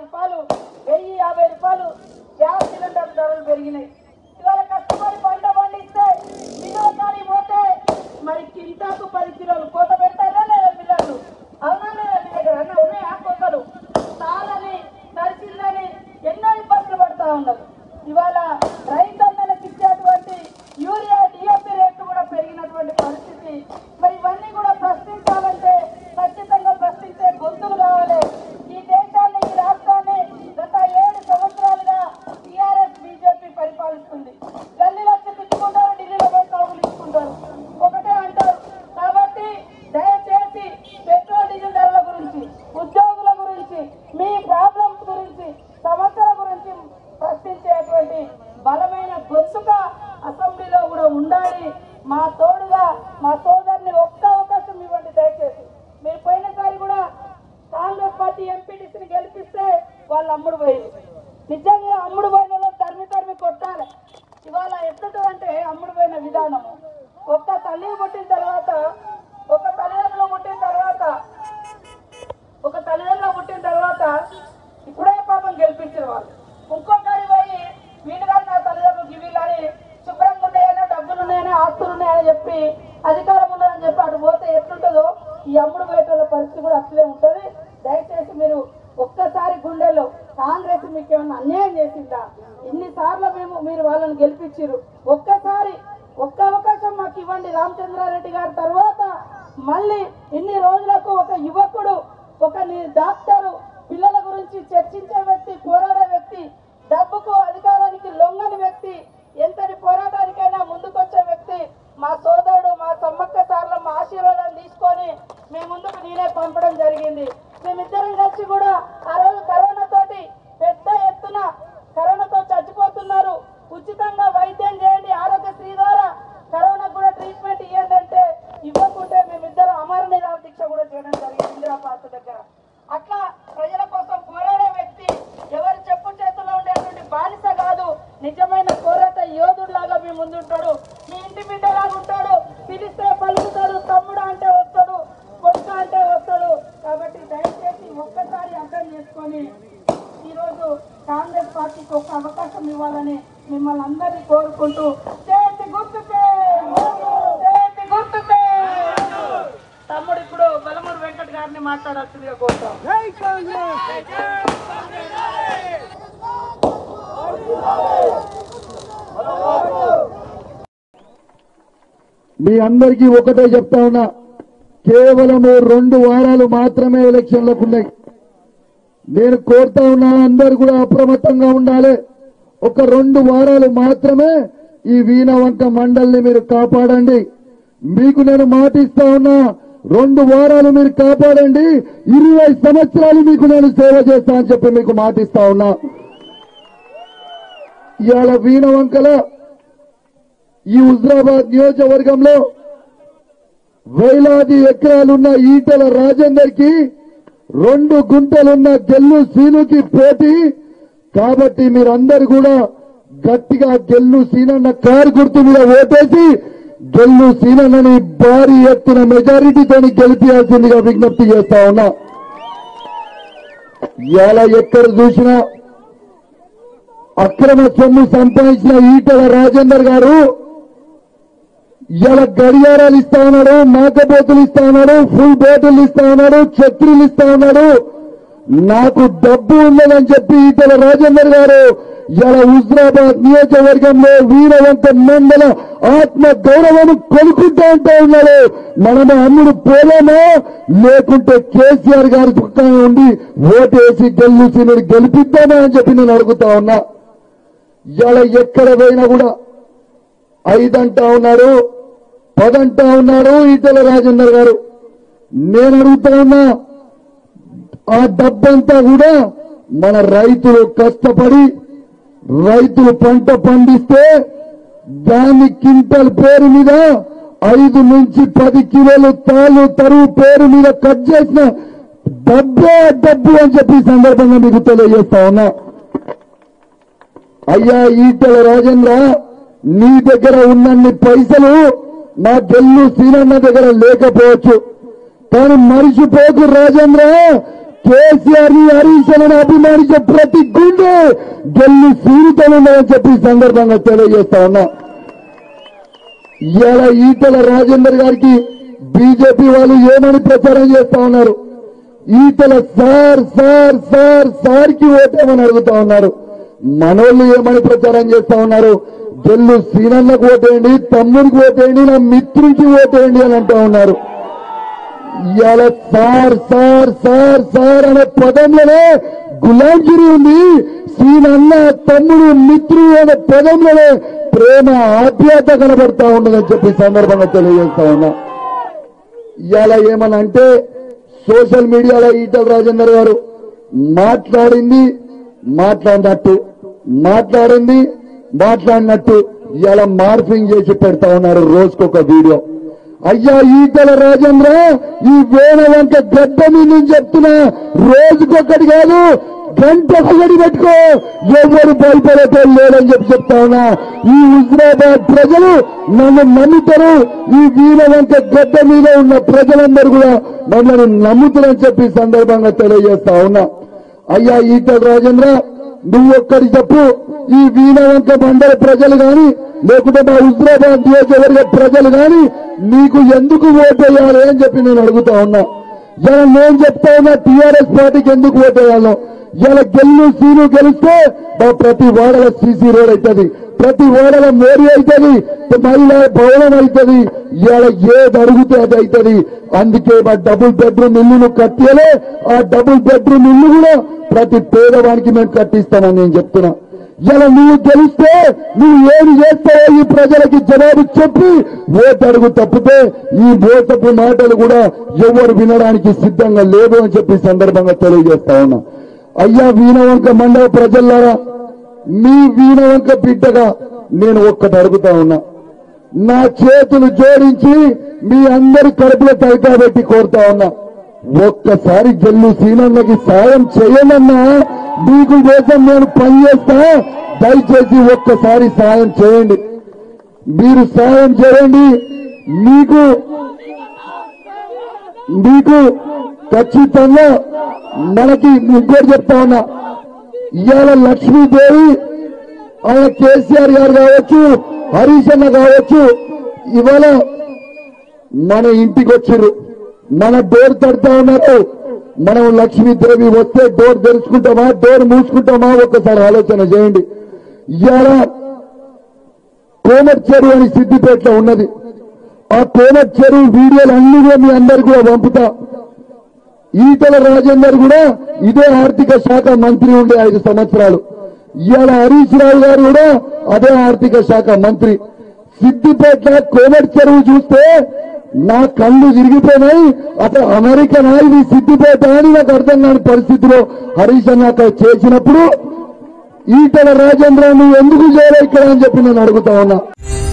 రూపాయలు వెయ్యి యాభై రూపాయలు గ్యాస్ సిలిండర్ ధరలు పెరిగినాయి ఇవాళ కష్టపడి పంట పండిస్తే మిగతా కానీ పోతే మరి కింటాకు పది కిలోలు కోత పెట్టారా లేదా పిల్లలు అవునా లేదా మీ దగ్గర అన్న ఉన్నాయా కోతలు తాళని తడిచిందని ఎన్నో ఇబ్బందులు పడతా ఉన్నారు ఇవాళ రైతన్నలకు ఇచ్చేటువంటి యూరియా డిఎపి రేట్లు కూడా పెరిగినటువంటి పరిస్థితి మరి ఇవన్నీ కూడా ప్రశ్నించాలంటే ఖచ్చితంగా ప్రశ్నించే గొంతులు కావాలి ఈ దేశాన్ని ఈ రాష్ట్రాన్ని గత ఏడు సంవత్సరాలుగా టీఆర్ఎస్ బీజేపీ పరిపాలిస్తుంది గల్లీలో వచ్చి తిట్టుకుంటారు ఢిల్లీలో పోయి కౌగులు ఇచ్చుకుంటారు ఒకటే అంటారు కాబట్టి దయచేసి పెట్రోల్ డీజిల్ ధరల గురించి ఉద్యోగుల గురించి మీ ప్రాబ్లమ్స్ గురించి సమస్యల గురించి ప్రశ్నించేటువంటి బలమైన గొంతుగా అసెంబ్లీలో కూడా ఉండాలి మా తోడుగా మా సోదరుని ఒక్క అవకాశం ఇవ్వండి దయచేసి మీరు పోయినసారి కూడా కాంగ్రెస్ పార్టీ ఎంపీటీసీని గెలిపిస్తే వాళ్ళు అమ్ముడు పోయింది నిజంగా అమ్ముడు పోయిన వాళ్ళని తరిమి తరిమి కొట్టాలి ఇవాళ ఎట్లుంటుందంటే అమ్ముడు పోయిన విధానము ఒక్క తల్లి పుట్టిన తర్వాత ఒక తల్లిదండ్రులు పుట్టిన తర్వాత ఒక తల్లిదండ్రులు పుట్టిన తర్వాత ఇప్పుడే పాపం గెలిపించిన వాళ్ళు ఇంకొకరి పోయి వీళ్ళు కానీ నా తల్లిదండ్రులు ఇవి కానీ శుభ్రంగా ఉన్నాయని డబ్బులు ఉన్నాయని ఆస్తులు ఉన్నాయని చెప్పి అధికారం ఉన్నదని చెప్పి అటు పోతే ఎట్లుంటుందో ఈ అమ్ముడు పోయేటోళ్ళ పరిస్థితి కూడా అట్లే ఉంటుంది దయచేసి మీరు ఒక్కసారి గుండెల్లో కాంగ్రెస్ మీకు ఏమన్నా అన్యాయం చేసిందా ఇన్నిసార్లు మేము మీరు వాళ్ళని గెలిపించారు ఒక్కసారి ఒక్క అవకాశం మాకు ఇవ్వండి రామచంద్రారెడ్డి గారి తర్వాత మళ్ళీ ఇన్ని రోజులకు ఒక యువకుడు ఒక ని- డాక్టరు పిల్లల గురించి చర్చించే వ్యక్తి పోరాడే వ్యక్తి డబ్బుకు అధికారానికి లొంగని వ్యక్తి ఎంతటి పోరాటానికైనా ముందుకొచ్చే వ్యక్తి మా సోదరుడు మా సమ్మక్క సార్ల మా ఆశీర్వాదం తీసుకొని మీ ముందుకు నేనే పంపడం జరిగింది మేమిద్దరం కలిసి కూడా ఆ రోజు కరోనా తోటి పెద్ద ఎత్తున కరోనాతో చచ్చిపోతున్నారు ఉచితంగా వైద్యం చేయండి ఆరోగ్యశ్రీ ద్వారా కరోనా కూడా ట్రీట్మెంట్ ఇవ్వండి అంటే ఇవ్వకుంటే మేమిద్దరం అమర నిరాహార దీక్ష కూడా చేయడం జరిగింది ఇందిరా పార్క్ దగ్గర అట్లా ప్రజల కోసం పోరాడే వ్యక్తి ఎవరి చెప్పు చేతుల్లో ఉండేటువంటి బానిస కాదు నిజమైన పోరాట యోధుడిలాగా మీ ముందుంటాడు మీ ఇంటి బిడ్డలాగా ఉంటాడు పిలిస్తే పలుకుతాడు తమ్ముడు అంటే వస్తాడు కొడుక అంటే వస్తాడు కాబట్టి దయచేసి ఒక్కసారి అర్థం చేసుకొని ఈరోజు కాంగ్రెస్ పార్టీకి ఒక అవకాశం ఇవ్వాలని మిమ్మల్ని అందరినీ కోరుకుంటూ చేతి గుర్తుకే చేతి గుర్తుకే తమ్ముడు ఇప్పుడు బలమూరు వెంకట్ గారిని మాట్లాడాల్సిందిగా కోరుతాం మీ అందరికీ ఒకటే చెప్తా ఉన్నా కేవలము రెండు వారాలు మాత్రమే ఎలక్షన్లకు ఉన్నాయి నేను కోరుతా ఉన్నా అందరు కూడా అప్రమత్తంగా ఉండాలి ఒక రెండు వారాలు మాత్రమే ఈ వీణవంక మండలిని మీరు కాపాడండి మీకు నేను మాటిస్తా ఉన్నా రెండు వారాలు మీరు కాపాడండి ఇరవై సంవత్సరాలు మీకు నేను సేవ చేస్తా అని చెప్పి మీకు మాటిస్తా ఉన్నా ఇవాళ వీణవంకల ఈ హుజరాబాద్ నియోజకవర్గంలో వేలాది ఎకరాలున్న ఈటల రాజేందర్ కి రెండు గుంటలున్న గెల్లు సీనుకి పోటీ కాబట్టి మీరందరూ కూడా గట్టిగా గెల్లు సీనన్న కారు గుర్తు మీద ఓటేసి గెల్లు సీనన్నని భారీ ఎత్తున మెజారిటీతో గెలిపించాల్సిందిగా విజ్ఞప్తి చేస్తా ఉన్నా ఇలా ఎక్కడ చూసినా అక్రమ సొమ్ము సంపాదించిన ఈటల రాజేందర్ గారు ఇలా గడియారాలు ఇస్తా ఉన్నాడు మేకపోతులు ఇస్తా ఉన్నాడు ఫుల్ బోటులు ఇస్తా ఉన్నాడు ఛత్రీలు ఇస్తా ఉన్నాడు నాకు డబ్బు ఉన్నదని చెప్పి ఈటల రాజేందర్ గారు ఇలా హుజరాబాద్ నియోజకవర్గంలో వీరవంత మండల ఆత్మ గౌరవం కొనుక్కుంటూ ఉంటూ ఉన్నాడు మనము అమ్ముడు పోలేమో లేకుంటే కేసీఆర్ గారి పక్కన ఉండి ఓటేసి గెలుచి నేను గెలిపిద్దామా అని చెప్పి నేను అడుగుతా ఉన్నా ఇలా ఎక్కడ పోయినా కూడా ఐదంటా ఉన్నాడు పదంటా ఉన్నాడు ఈటల రాజేందర్ గారు నేను అడుగుతా ఉన్నా ఆ డబ్బంతా కూడా మన రైతులు కష్టపడి రైతులు పంట పండిస్తే దాని క్వింటల్ పేరు మీద ఐదు నుంచి పది కిలోలు తాళ్ళు తరువు పేరు మీద కట్ చేసిన డబ్బే డబ్బు అని చెప్పి ఈ సందర్భంగా మీకు తెలియజేస్తా ఉన్నా అయ్యా ఈటల రాజేంద్ర నీ దగ్గర ఉన్నన్ని పైసలు మా గెల్లు సీనన్న దగ్గర లేకపోవచ్చు కానీ మరిచిపోకు రాజేంద్ర కేసీఆర్ ని హరీష్ అని అభిమానించే ప్రతి గుండె గెల్లి సీరితనుందని చెప్పి ఈ సందర్భంగా తెలియజేస్తా ఉన్నా ఇవాళ ఈటల రాజేందర్ గారికి బీజేపీ వాళ్ళు ఏమని ప్రచారం చేస్తా ఉన్నారు Eatala sir sir sir sir కి ఓటేమని అడుగుతా ఉన్నారు మనోళ్ళు ఏమని ప్రచారం చేస్తా ఉన్నారు గెల్లు సీనన్నకు ఓటేయండి తమ్ముడికి ఓటేయండి నా మిత్రుడికి ఓటేయండి అని అంటా ఉన్నారు ఇవాళ సార్ సార్ సార్ సార్ అనే పదంలోనే గులాంగిరి ఉంది సీనన్న తమ్ముడు మిత్రుడు అనే పదంలోనే ప్రేమ ఆప్యాయత కనబడతా ఉన్నదని చెప్పి ఈ సందర్భంగా తెలియజేస్తా ఉన్నా ఇవాళ ఏమని అంటే సోషల్ మీడియాలో ఈటల రాజేందర్ గారు మాట్లాడింది మాట్లాడినట్టు మాట్లాడింది మాట్లాడినట్టు ఇవాళ మార్పింగ్ చేసి పెడతా ఉన్నారు రోజుకొక వీడియో అయ్యా ఈటల రాజేంద్ర ఈ వేణ వంక గడ్డ మీద నుంచి చెప్తున్నా రోజుకొకటి కాదు గంటకొకటి పెట్టుకో ఎవరు భయపడేటోళ్ళు లేరని చెప్పి చెప్తా ఉన్నా ఈ హుజరాబాద్ ప్రజలు నన్ను నమ్ముతారు ఈ వీణ వంక గడ్డ మీద ఉన్న ప్రజలందరూ కూడా మమ్మల్ని నమ్ముతారని చెప్పి ఈ సందర్భంగా తెలియజేస్తా ఉన్నా అయ్యా ఈటల రాజేంద్ర నువ్వు ఒక్కడి చెప్పు ఈ వీణ వంక మండల ప్రజలు గాని లేకుంటే మా హుజరాబాద్ నియోజకవర్గ ప్రజలు గాని నీకు ఎందుకు ఓటేయాలి అని చెప్పి నేను అడుగుతా ఉన్నా ఇలా నేను చెప్తా ఉన్నా టీఆర్ఎస్ పార్టీకి ఎందుకు ఓటేయాలో ఇలా గెల్లు సీను గెలిస్తే మా ప్రతి వాడల సీసీ రోడ్ అవుతుంది ప్రతి వాడల మోరీ అవుతుంది మహిళా భవనం అవుతుంది ఇవాళ ఏది అడిగితే అది అవుతుంది అందుకే మా డబుల్ బెడ్రూమ్ ఇల్లును కట్టేలే ఆ డబుల్ బెడ్రూమ్ ఇల్లు కూడా ప్రతి పేదవానికి మేము కట్టిస్తామని నేను చెప్తున్నా ఇలా నువ్వు గెలిస్తే నువ్వు ఏమి చేస్తావో ఈ ప్రజలకి జవాబు చెప్పి ఓటు అడుగు తప్పితే ఈ ఓటపు మాటలు కూడా ఎవరు వినడానికి సిద్ధంగా లేదు అని చెప్పి ఈ సందర్భంగా తెలియజేస్తా ఉన్నా అయ్యా వీణవంక మండల ప్రజలారా మీ వీణవంక బిడ్డగా నేను ఒక్కటి అడుగుతా ఉన్నా నా చేతులు జోడించి మీ అందరి కడుపులో తలకా పెట్టి కోరుతా ఉన్నా ఒక్కసారి గెల్లు సీనన్నకి సాయం చేయనన్నా మీకు కోసం నేను పనిచేస్తా దయచేసి ఒక్కసారి సాయం చేయండి మీరు సాయం చేయండి మీకు మీకు ఖచ్చితంగా మనకి ఇంకోటి చెప్తా ఉన్నా ఇవాళ లక్ష్మీదేవి ఆయన కేసీఆర్ గారు కావచ్చు హరీష్ అన్న కావచ్చు ఇవాళ మన ఇంటికి వచ్చిర్రు మన డోర్ తడుతా ఉన్నారు మనం లక్ష్మీదేవి వస్తే డోర్ తెరుచుకుంటామా డోర్ మూసుకుంటామా ఒక్కసారి ఆలోచన చేయండి ఇవాళ కోమట్ చెరువు అని సిద్దిపేటలో ఉన్నది ఆ కోమట్ చెరువు వీడియోలు అన్ని కూడా మీ అందరికి కూడా పంపుతా ఈటల రాజేందర్ కూడా ఇదే ఆర్థిక శాఖ మంత్రి ఉండే ఐదు సంవత్సరాలు ఇవాళ హరీష్ రావు గారు కూడా అదే ఆర్థిక శాఖ మంత్రి సిద్దిపేట కోమటి చెరువు చూస్తే నా కళ్ళు విరిగిపోయినాయి అసలు అమెరికన్ ఇది సిద్దిపేట అని నాకు అర్థం కాని పరిస్థితిలో హరీష్ అన్న అక్కడ చేసినప్పుడు ఈటల రాజేంద్ర నువ్వు ఎందుకు చేయలే ఇక్కడ అని చెప్పి నేను అడుగుతా ఉన్నా